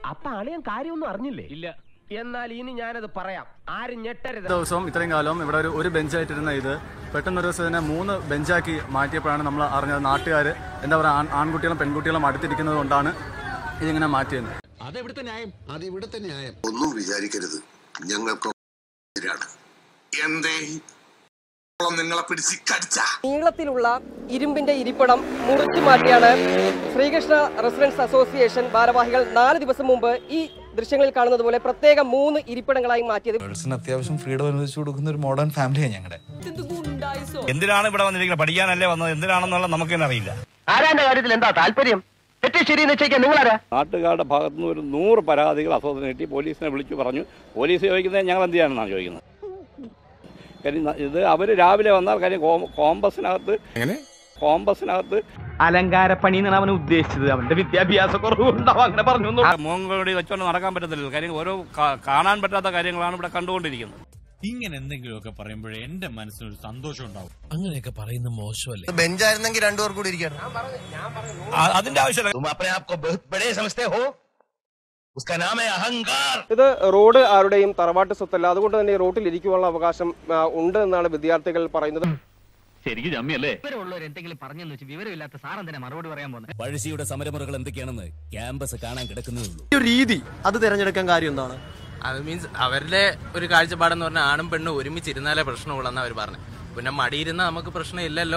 അപ്പൊ അളിയൻ കാര്യമൊന്നും അറിഞ്ഞില്ലേ ഇല്ല എന്നാൽ ഇനി ഞാനത് പറയാം ആരും ഞെട്ടരുത് ദിവസവും ഇത്രയും കാലം ഇവിടെ ഒരു ഒരു ബെഞ്ചായിട്ടിരുന്ന ഇത് പെട്ടെന്ന് ഒരു ദിവസം തന്നെ മൂന്ന് ബെഞ്ചാക്കി മാറ്റിയപ്പോഴാണ് നമ്മൾ അറിഞ്ഞത് നാട്ടുകാർ എന്താ പറയുക ആൺ ആൺകുട്ടികളും പെൺകുട്ടികളും അടുത്തിരിക്കുന്നത് കൊണ്ടാണ് ഇതിങ്ങനെ മാറ്റിയത് അത് ഇവിടുത്തെ ന്യായം ഒന്നും വിചാരിക്കരുത് ഞങ്ങൾക്ക് എതിരാണ് എന്തേ നിങ്ങളെ പിടിച്ച് കടിച്ച നീളത്തിലുള്ള ഇരുമ്പിന്റെ ഇരിപ്പിടം മുറിച്ചു മാറ്റിയാണ് ശ്രീകൃഷ്ണ റെസിഡൻസ് അസോസിയേഷൻ ഭാരവാഹികൾ നാല് ദിവസം മുമ്പ് ഈ ദൃശ്യങ്ങളിൽ കാണുന്നത് പോലെ പ്രത്യേകം മൂന്ന് ഇരിപ്പിടങ്ങളായി മാറ്റിയത് ഗേൾസിന് അത്യാവശ്യം ഫ്രീഡം അനുവദിച്ചു കൊടുക്കുന്ന ഒരു മോഡേൺ ഫാമിലിയാണ് ഞങ്ങളുടെ എന്തിനാണ് ഇവിടെ വന്നിരിക്കുന്നത് പഠിക്കാനല്ലേ വന്നത് എന്തിനാണെന്നുള്ള നമുക്ക് തന്നെ അറിയില്ല ആരാന്റെ കാര്യത്തിൽ എന്താ താല്പര്യം തെറ്റി ശരി നിശ്ചയിക്കാൻ നിങ്ങളാരാ നാട്ടുകാരുടെ ഭാഗത്തു നിന്ന് ഒരു നൂറ് പരാതികൾ അസോസിയേഷൻ കിട്ടി പോലീസിനെ വിളിച്ചു പറഞ്ഞു പോലീസ് ചോദിക്കുന്നത് ഞങ്ങൾ എന്ത് ചെയ്യാനെന്നാണ് ചോദിക്കുന്നത് കാര്യം ന- ഇത് അവർ രാവിലെ വന്നാൽ കാര്യം കോ- കോമ്പസിനകത്ത് കോമ്പസിനകത്ത് അലങ്കാരപ്പണി എന്നാണ് അവൻ ഉദ്ദേശിച്ചത് അവന്റെ വിദ്യാഭ്യാസ കുറവുണ്ടാവും അങ്ങനെ പറഞ്ഞു മോങ്കോടി വെച്ചോണ്ട് നടക്കാൻ പറ്റത്തില്ല കാര്യം ഓരോ കാ- കാണാൻ പറ്റാത്ത കാര്യങ്ങളാണ് ഇവിടെ കണ്ടുകൊണ്ടിരിക്കുന്നത് ഇങ്ങനെ എന്തെങ്കിലുമൊക്കെ പറയുമ്പോഴേ എന്റെ മനസ്സിനൊരു സന്തോഷം ഉണ്ടാവും അങ്ങനെയൊക്കെ പറയുന്ന മോശമല്ലേ ബെഞ്ചായിരുന്നെങ്കിൽ രണ്ടുപേർ കൂടി ഇരിക്കണം ആ- അതിന്റെ ആവശ്യമില്ല ഇത് റോഡ് ആരുടെയും തറവാട്ട് സ്വത്തല്ല അതുകൊണ്ട് തന്നെ റോട്ടിൽ ഇരിക്കുവാനുള്ള അവകാശം ആ, ഉണ്ട് എന്നാണ് വിദ്യാർത്ഥികൾ പറയുന്നത് ശരിക്കും ജമ്മിയല്ലേ എന്തെങ്കിലും പറഞ്ഞെന്ന് വെച്ച് വിവരമില്ലാത്ത സാറെന്തിനാ മറുപടി പറയാൻ പോകുന്നത് പഴശ്ശിയുടെ സമരമുറകൾ എന്തൊക്കെയാണെന്ന് ക്യാമ്പസ് കാണാൻ കിടക്കുന്നേ ഉള്ളൂ ഒരു രീതി അത് തിരഞ്ഞെടുക്കാൻ കാര്യം എന്താണ് അത് മീൻസ് അവരുടെ ഒരു കാഴ്ചപ്പാടെന്ന് പറഞ്ഞാൽ ആണും പെണ്ണും ഒരുമിച്ചിരുന്നാലേ പ്രശ്നമുള്ളെന്ന് അവർ പറഞ്ഞു പിന്നെ മടിയിരുന്ന നമുക്ക് പ്രശ്നമില്ലല്ലോ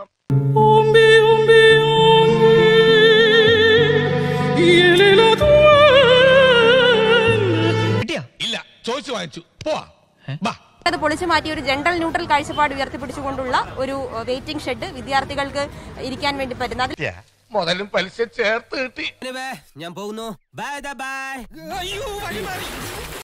ഇല്ല ചോദിച്ചു വാങ്ങിച്ചു പോവാ ബാ അത് പൊളിച്ചു മാറ്റി ഒരു ജെൻഡർ ന്യൂട്രൽ കാഴ്ചപ്പാട് ഉയർത്തിപ്പിടിച്ചുകൊണ്ടുള്ള ഒരു വെയിറ്റിംഗ് ഷെഡ് വിദ്യാർത്ഥികൾക്ക് ഇരിക്കാൻ വേണ്ടി പറ്റുന്ന അത് മുതലും പലിശ ചേർത്ത് കിട്ടി ഞാൻ പോകുന്നു ബൈ ബൈ